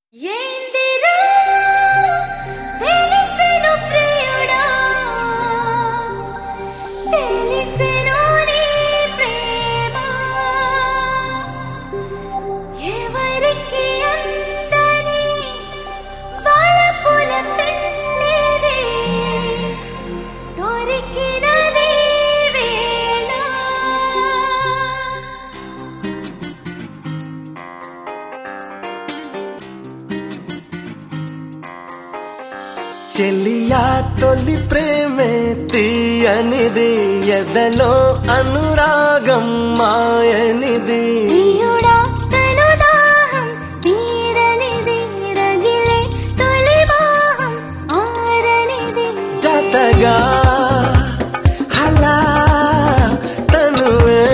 ఏందిరా తెలిసెను ప్రియుడా తెలిసెను నీ ప్రేమ ఎవరికి అందని వలపుల పెన్నిది దొరికినది వేళ చెలియా తొలి ప్రేమే తీయనిది ఎదలో అనురాగం మాయనిది ప్రియుడా తను దాహం తీరనిది రగిలే తొలి మోహం ఆరనిది జతగా హలా తనువే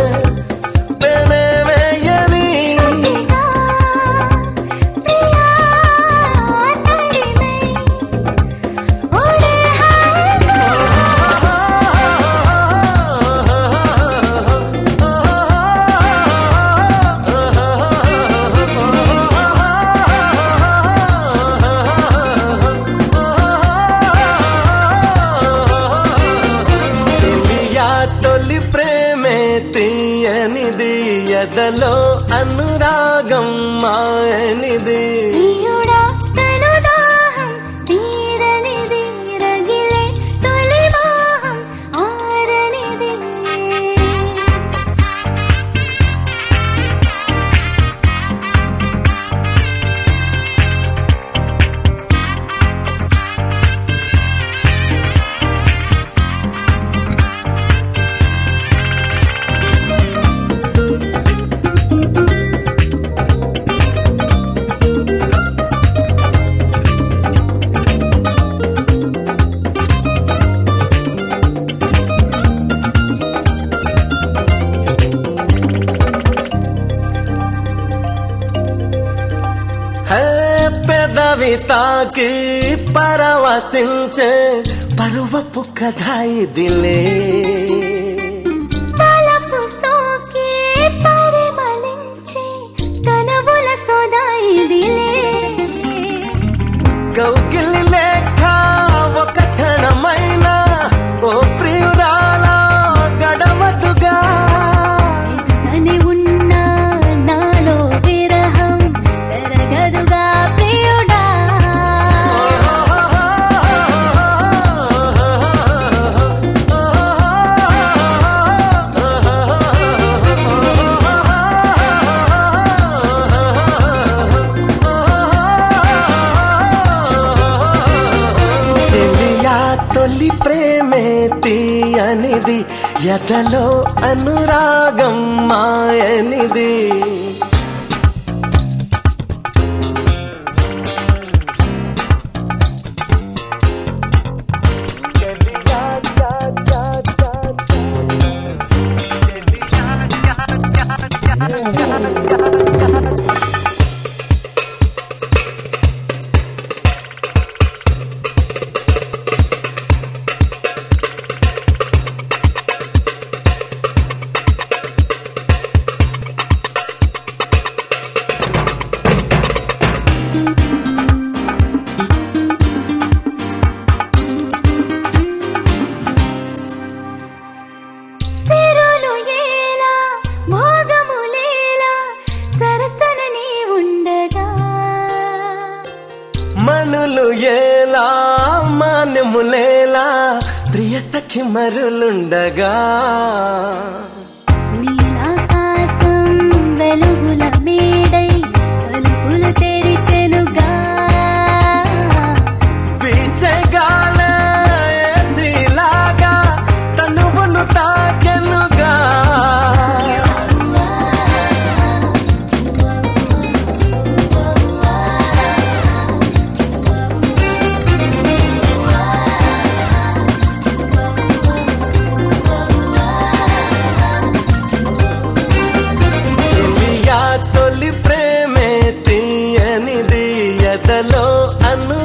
పెనవేయని ఇదిగా ప్రియా తడిమై ఓడే హాగా చెలియా తొలి ప్రేమే తీయనిది ఎదలో అనురాగం మాయనిది ప్రియుడా తను దాహం తీరనిది రగిలే తొలి మోహం ఆరనిది హే పెదవి తాకి పరవశించే పరువపు కథ ఇదిలే తలపు సోకి పరిమళించే కనవుల సోదా ఇదిలే కౌగిలి లేక ఒక క్షణమైన ఓ ప్రియురాల గడవదుగా తని ఉన్న నాలో విరహం పెరగదుగా ప్రియుడా చెలియా తొలి ప్రేమే తీయనిది ఎదలో అనురాగం మాయనిది సిరులు ఏలా భోగములేలా సరసన నీ ఉండగా మనులు ఏలా మాన్యములేలా ప్రియ సఖి మరులుండగా నీలాకాశం వెలుగుల మేడై తలుపులు తెరిచెనుగా పీచెగాలే ఏసీలాగా తనువును తాకెనుగా చెలియా తొలి ప్రేమే తీయనిది ఎదలో అను